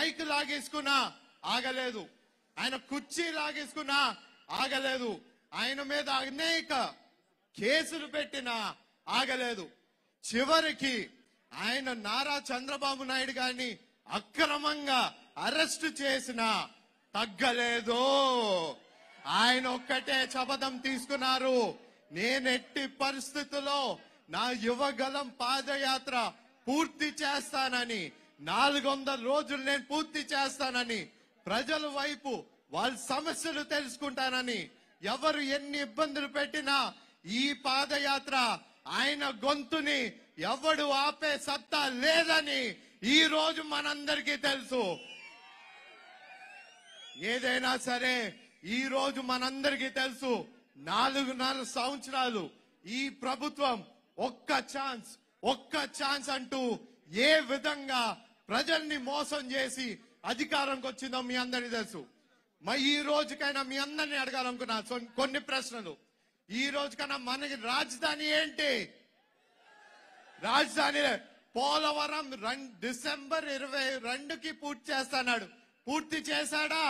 Mic లాగేసుకున్నా ఆగలేదు ఆయన కుర్చీ లాగేసుకున్నా ఆగలేదు ఆయన మీద అనేక కేసులు పెట్టినా ఆగలేదు చివరికి ఆయన నారా చంద్రబాబు నాయుడు గారిని అక్రమంగా అరెస్ట్ చేసిన తగ్గలేదు ఆయన ఒక్కటే శపథం తీసుకున్నారు నేనెట్టి పరిస్థితుల్లో నా యువగలం పాదయాత్ర పూర్తి చేస్తానని నాలుగు వందల రోజులు నేను పూర్తి చేస్తానని ప్రజల వైపు వాళ్ళ సమస్యలు తెలుసుకుంటానని ఎవరు ఎన్ని ఇబ్బందులు పెట్టినా ఈ పాదయాత్ర ఆయన గొంతుని ఎవడు ఆపే సత్తా లేదని ఈ రోజు మనందరికీ తెలుసు ఏదైనా సరే ఈ రోజు మనందరికీ తెలుసు నాలుగున్నర సంవత్సరాలు ఈ ప్రభుత్వం ఒక్క ఛాన్స్ ఒక్క ఛాన్స్ అంటూ ఏ విధంగా ప్రజల్ని మోసం చేసి అధికారంకి వచ్చిందో మీ అందరికీ తెలుసు మరి ఈ రోజుకైనా మీ అందరిని అడగాలనుకున్నా సో- కొన్ని ప్రశ్నలు ఈ రోజుకైనా మనకి రాజధాని ఏంటి రాజధాని పోలవరం రన్ డిసెంబర్ ఇరవై రెండుకి పూర్తి చేస్తాడు పూర్తి చేశాడా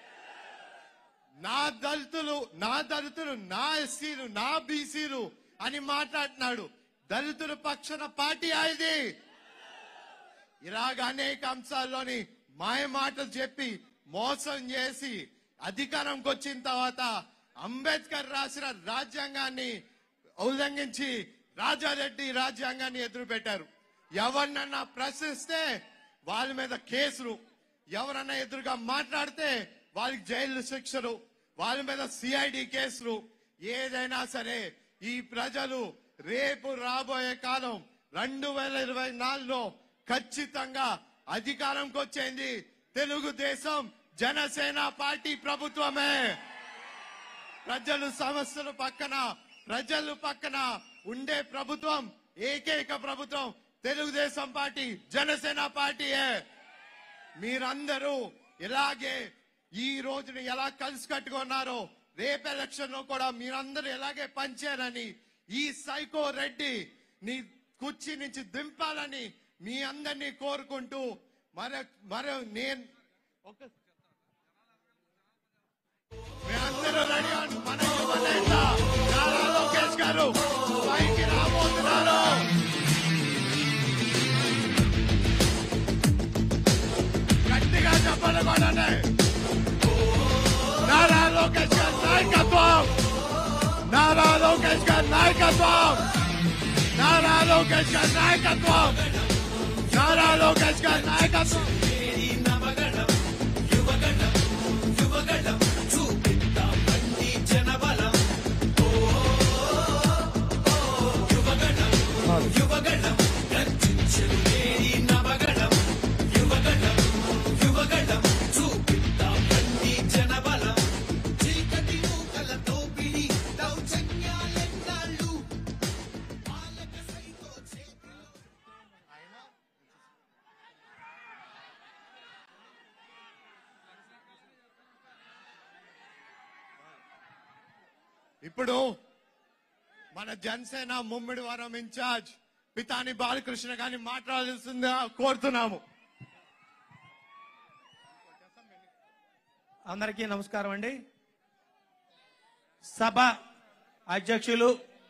నా దళితులు నా దళితులు నా ఎస్సీలు నా బీసీలు అని మాట్లాడుతున్నాడు దళితుల పక్షాన పార్టీ ఇది ఇలాగ అనేక అంశాల్లోని మాయ మాటలు చెప్పి మోసం చేసి అధికారంకి వచ్చిన తర్వాత అంబేద్కర్ రాసిన రాజ్యాంగాన్ని ఉల్లంఘించి రాజారెడ్డి రాజ్యాంగాన్ని ఎదురు పెట్టారు ఎవరినన్నా ప్రశ్నిస్తే వాళ్ళ మీద కేసులు ఎవరన్నా ఎదురుగా మాట్లాడితే వాళ్ళకి జైలు శిక్షలు వాళ్ళ మీద సిఐడి కేసులు ఏదైనా సరే ఈ ప్రజలు రేపు రాబోయే కాలం రెండు వేల ఇరవై నాలుగులో ఖచ్చితంగా అధికారంకి వచ్చేది తెలుగుదేశం జనసేన పార్టీ ప్రభుత్వమే ప్రజలు సమస్యలు పక్కన ప్రజలు పక్కన ఉండే ప్రభుత్వం ఏకైక ప్రభుత్వం తెలుగుదేశం పార్టీ జనసేన పార్టీయే మీరందరూ ఇలాగే ఈ రోజుని ఎలా కలిసి కట్టుకున్నారో రేపు ఎలక్షన్ లో కూడా మీరందరూ ఎలాగే పనిచేయాలని ఈ సైకో రెడ్డి నీ కుర్చీ నుంచి దింపాలని మీ అందరినీ కోరుకుంటూ మరో మరో నేను ఒక మీరందరూ రెడీ అవ్వండి. మన యువ నేత నారా లోకేష్ గారు పైకి రాబోతున్నారు గట్టిగా చెప్పండి కొనండి నారా లోకేష్ గారి నాయకత్వం నారా లోకేష్ గారి నాయకత్వం నారా లోకేష్ గారి నాయకత్వం నారా లోకేష్ గారి నాయకత్వం ఇప్పుడు మన జనసేన ముమ్మిడి వరం ఇన్ఛార్జ్ పితాని బాలకృష్ణ గారిని మాట్లాడాల్సిందిగా కోరుతున్నాము అందరికీ నమస్కారం అండి సభ అధ్యక్షులు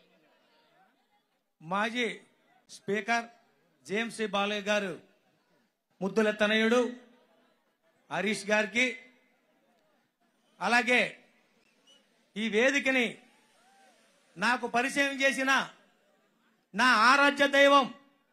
మాజీ స్పీకర్ జేమ్స్ సి బాలయ్య గారు ముద్దుల తనయుడు హరీష్ గారికి అలాగే ఈ వేదికని నాకు పరిచయం చేసిన నా ఆరాధ్య దైవం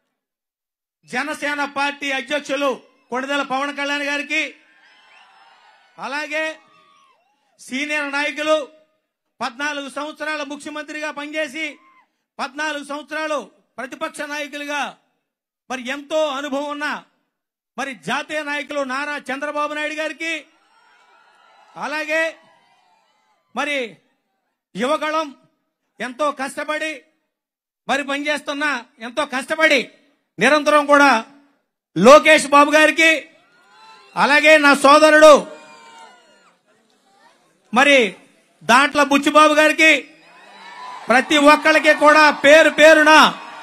జనసేన పార్టీ అధ్యక్షులు కొణిదెల పవన్ కళ్యాణ్ గారికి అలాగే సీనియర్ నాయకులు పద్నాలుగు సంవత్సరాల ముఖ్యమంత్రిగా పనిచేసి పద్నాలుగు సంవత్సరాలు ప్రతిపక్ష నాయకులుగా మరి ఎంతో అనుభవం ఉన్న మరి జాతీయ నాయకులు నారా చంద్రబాబు నాయుడు గారికి అలాగే మరి యువగళం ఎంతో కష్టపడి మరి పనిచేస్తున్న ఎంతో కష్టపడి నిరంతరం కూడా లోకేష్ బాబు గారికి అలాగే నా సోదరుడు మరి దాంట్లో బుచ్చిబాబు గారికి ప్రతి ఒక్కరికి కూడా పేరు పేరున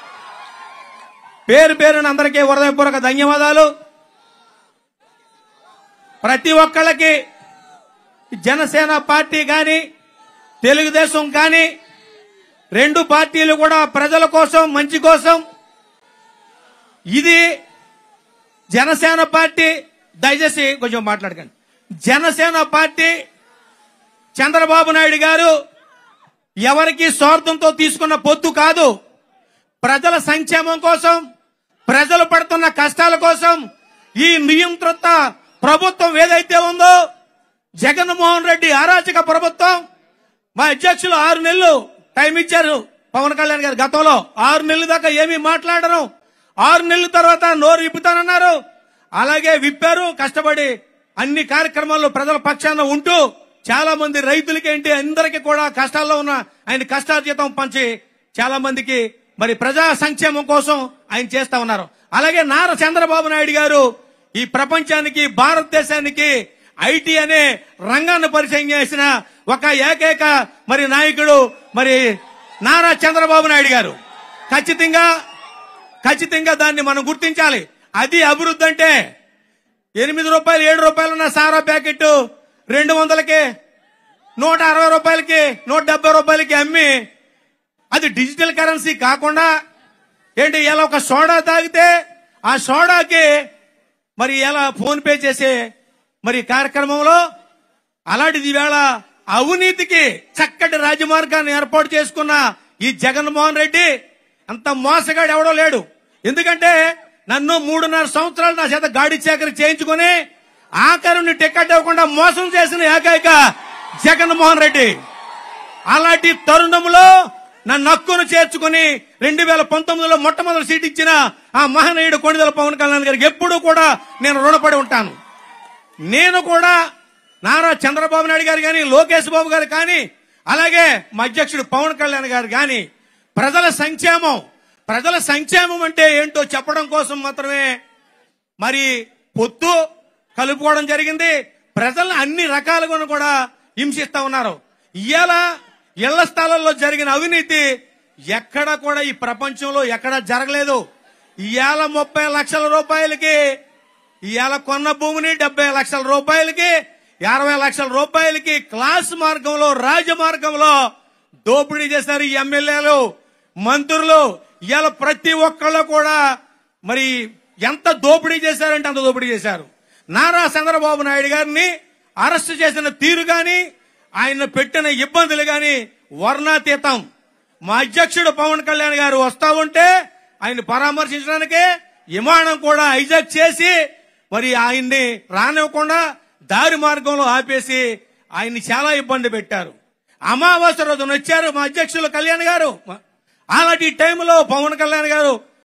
పేరు పేరున అందరికీ హృదయపూర్వక ధన్యవాదాలు ప్రతి ఒక్కళ్ళకి జనసేన పార్టీ కానీ తెలుగుదేశం కానీ రెండు పార్టీలు కూడా ప్రజల కోసం మంచి కోసం ఇది జనసేన పార్టీ దయచేసి కొంచెం మాట్లాడకండి జనసేన పార్టీ చంద్రబాబు నాయుడు గారు ఎవరికి స్వార్థంతో తీసుకున్న పొత్తు కాదు ప్రజల సంక్షేమం కోసం ప్రజలు పడుతున్న కష్టాల కోసం ఈ నియంత్రిత ప్రభుత్వం ఏదైతే ఉందో జగన్మోహన్ రెడ్డి అరాచక ప్రభుత్వం మా అధ్యక్షులు ఆరు నెలలు టైం ఇచ్చారు పవన్ కళ్యాణ్ గారు గతంలో ఆరు నెలల దాకా ఏమీ మాట్లాడరు ఆరు నెలల తర్వాత నోరు విప్పుతానన్నారు అలాగే విప్పారు కష్టపడి అన్ని కార్యక్రమాల్లో ప్రజల పక్షాన ఉంటూ చాలా మంది రైతులకి ఏంటి అందరికీ కూడా కష్టాల్లో ఉన్న ఆయన కష్టార్జితం పంచి చాలా మందికి మరి ప్రజా సంక్షేమం కోసం ఆయన చేస్తా ఉన్నారు అలాగే నారా చంద్రబాబు నాయుడు గారు ఈ ప్రపంచానికి భారతదేశానికి ఐటీ అనే రంగాన్ని పరిచయం చేసిన ఒక ఏకైక మరి నాయకుడు మరి నారా చంద్రబాబు నాయుడు గారు ఖచ్చితంగా ఖచ్చితంగా దాన్ని మనం గుర్తించాలి అది అభివృద్ధి అంటే ఎనిమిది రూపాయలు ఏడు రూపాయలు ఉన్న సారా ప్యాకెట్ రెండు వందలకి నూట అరవై రూపాయలకి నూట డెబ్బై రూపాయలకి అమ్మి అది డిజిటల్ కరెన్సీ కాకుండా ఏంటి ఇలా ఒక సోడా తాగితే ఆ సోడాకి మరి ఎలా ఫోన్ పే చేసే మరి కార్యక్రమంలో అలాంటిది వేళ అవినీతికి చక్కటి రాజమార్గాన్ని ఏర్పాటు చేసుకున్న ఈ జగన్మోహన్ రెడ్డి అంత మోసగాడు ఎవడో లేడు ఎందుకంటే నన్ను మూడున్నర సంవత్సరాలు నా చేత గాడి చాకరీ చేయించుకుని ఆఖరుని టికెట్ ఇవ్వకుండా మోసం చేసిన ఏకైక జగన్మోహన్ రెడ్డి అలాంటి తరుణంలో నన్ను హక్కును చేర్చుకుని రెండు వేల పంతొమ్మిదిలో మొట్టమొదటి సీట్ ఇచ్చిన ఆ మహనీయుడు కొణిదల పవన్ కళ్యాణ్ గారికి ఎప్పుడూ కూడా నేను రుణపడి ఉంటాను నేను కూడా నారా చంద్రబాబు నాయుడు గారు కానీ లోకేష్ బాబు గారు కానీ అలాగే మా అధ్యక్షుడు పవన్ కళ్యాణ్ గారు కానీ ప్రజల సంక్షేమం ప్రజల సంక్షేమం అంటే ఏంటో చెప్పడం కోసం మాత్రమే మరి పొత్తు కలుపుకోవడం జరిగింది ప్రజలను అన్ని రకాలుగా కూడా హింసిస్తా ఉన్నారు ఇవాళ ఇళ్ల స్థలాల్లో జరిగిన అవినీతి ఎక్కడ కూడా ఈ ప్రపంచంలో ఎక్కడ జరగలేదు ఇవాళ ముప్పై లక్షల రూపాయలకి ఇవాళ కొన్న భూమిని డెబ్బై లక్షల రూపాయలకి అరవై లక్షల రూపాయలకి క్లాస్ మార్గంలో రాజమార్గంలో దోపిడీ చేశారు ఈ ఎమ్మెల్యేలు మంత్రులు ఇవాళ ప్రతి ఒక్కళ్ళు కూడా మరి ఎంత దోపిడీ చేశారంటే అంత దోపిడీ చేశారు నారా చంద్రబాబు నాయుడు గారిని అరెస్ట్ చేసిన తీరు గాని ఆయన పెట్టిన ఇబ్బందులు గాని వర్ణాతీతం మా అధ్యక్షుడు పవన్ కళ్యాణ్ గారు వస్తా ఉంటే ఆయన పరామర్శించడానికి విమానం కూడా హైజాక్ చేసి మరి ఆయన్ని రానివ్వకుండా దారి మార్గంలో ఆపేసి ఆయన్ని చాలా ఇబ్బంది పెట్టారు అమావాస్య రోజున వచ్చారు మా అధ్యక్షులు కళ్యాణ్ గారు అలాంటి టైంలో పవన్ కళ్యాణ్ గారు